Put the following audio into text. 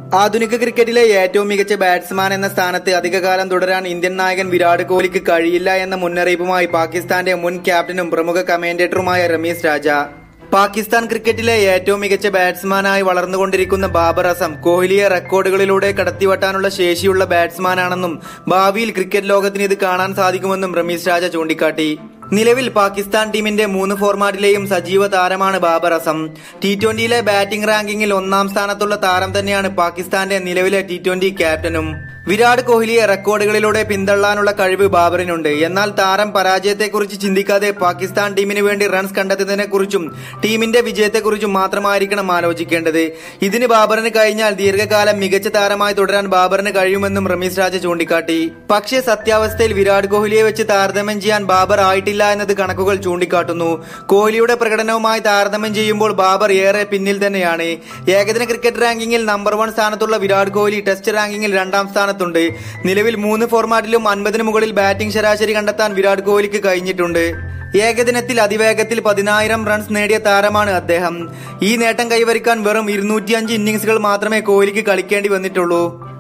ആധുനിക ക്രിക്കറ്റിലെ ഏറ്റവും മികച്ച ബാറ്റ്സ്മാൻ എന്ന സ്ഥാനത്ത് അധികകാലം തുടരാൻ ഇന്ത്യൻ നായകൻ വിരാട് കോഹ്ലിക്ക് കഴിയില്ല എന്ന മുന്നറിയിപ്പുമായി പാകിസ്ഥാന്റെ മുൻ ക്യാപ്റ്റനും പ്രമുഖ കമന്റേറ്ററുമായ റമീസ് രാജ പാകിസ്ഥാൻ ക്രിക്കറ്റിലെ ഏറ്റവും മികച്ച ബാറ്റ്സ്മാനായി വളർന്നുകൊണ്ടിരിക്കുന്ന ബാബർ അസം കോഹ്ലിയെ റെക്കോർഡുകളിലൂടെ കടത്തിവെട്ടാനുള്ള ശേഷിയുള്ള ബാറ്റ്സ്മാനാണെന്നും ഭാവിയിൽ ക്രിക്കറ്റ് ലോകത്തിന് ഇത് കാണാൻ സാധിക്കുമെന്നും റമീസ് രാജ ചൂണ്ടിക്കാട്ടി നിലവിൽ പാകിസ്ഥാൻ ടീമിന്റെ മൂന്ന് ഫോർമാറ്റിലെയും സജീവ താരമാണ് ബാബർ അസം ടി ട്വന്റിയിലെ ബാറ്റിംഗ് റാങ്കിങ്ങിൽ ഒന്നാം സ്ഥാനത്തുള്ള താരം തന്നെയാണ് പാകിസ്ഥാന്റെ നിലവിലെ ടി ട്വന്റി ക്യാപ്റ്റനും വിരാട് കോഹ്ലിയെ റെക്കോർഡുകളിലൂടെ പിന്തള്ളാനുള്ള കഴിവ് ബാബറിനുണ്ട് എന്നാൽ താരം പരാജയത്തെക്കുറിച്ച് ചിന്തിക്കാതെ പാകിസ്ഥാൻ ടീമിന് വേണ്ടി റൺസ് കണ്ടെത്തുന്നതിനെക്കുറിച്ചും ടീമിന്റെ വിജയത്തെക്കുറിച്ചും മാത്രമായിരിക്കണം ആലോചിക്കേണ്ടത് ഇതിന് ബാബറിന് കഴിഞ്ഞാൽ ദീർഘകാലം മികച്ച താരമായി തുടരാൻ ബാബറിന് കഴിയുമെന്നും റമീസ് രാജ ചൂണ്ടിക്കാട്ടി പക്ഷേ സത്യാവസ്ഥയിൽ വിരാട് കോഹ്ലിയെ വെച്ച് താരതമ്യം ചെയ്യാൻ ബാബർ ആയിട്ടില്ല എന്നത് കണക്കുകൾ ചൂണ്ടിക്കാട്ടുന്നു കോഹ്ലിയുടെ പ്രകടനവുമായി താരതമ്യം ചെയ്യുമ്പോൾ ബാബർ ഏറെ പിന്നിൽ തന്നെയാണ് ഏകദിന ക്രിക്കറ്റ് റാങ്കിങ്ങിൽ നമ്പർ വൺ സ്ഥാനത്തുള്ള വിരാട് കോഹ്ലി ടെസ്റ്റ് റാങ്കിങ്ങിൽ രണ്ടാം സ്ഥാനത്തുണ്ട് നിലവിൽ മൂന്ന് ഫോർമാറ്റിലും അൻപതിന് മുകളിൽ ബാറ്റിംഗ് ശരാശരി കണ്ടെത്താൻ വിരാട് കോഹ്ലിക്ക് കഴിഞ്ഞിട്ടുണ്ട് ഏകദിനത്തിൽ അതിവേഗത്തിൽ പതിനായിരം റൺസ് നേടിയ താരമാണ് അദ്ദേഹം ഈ നേട്ടം കൈവരിക്കാൻ വെറും ഇരുന്നൂറ്റിയഞ്ച് ഇന്നിംഗ്സുകൾ മാത്രമേ കോഹ്ലിക്ക് കളിക്കേണ്ടി വന്നിട്ടുള്ളൂ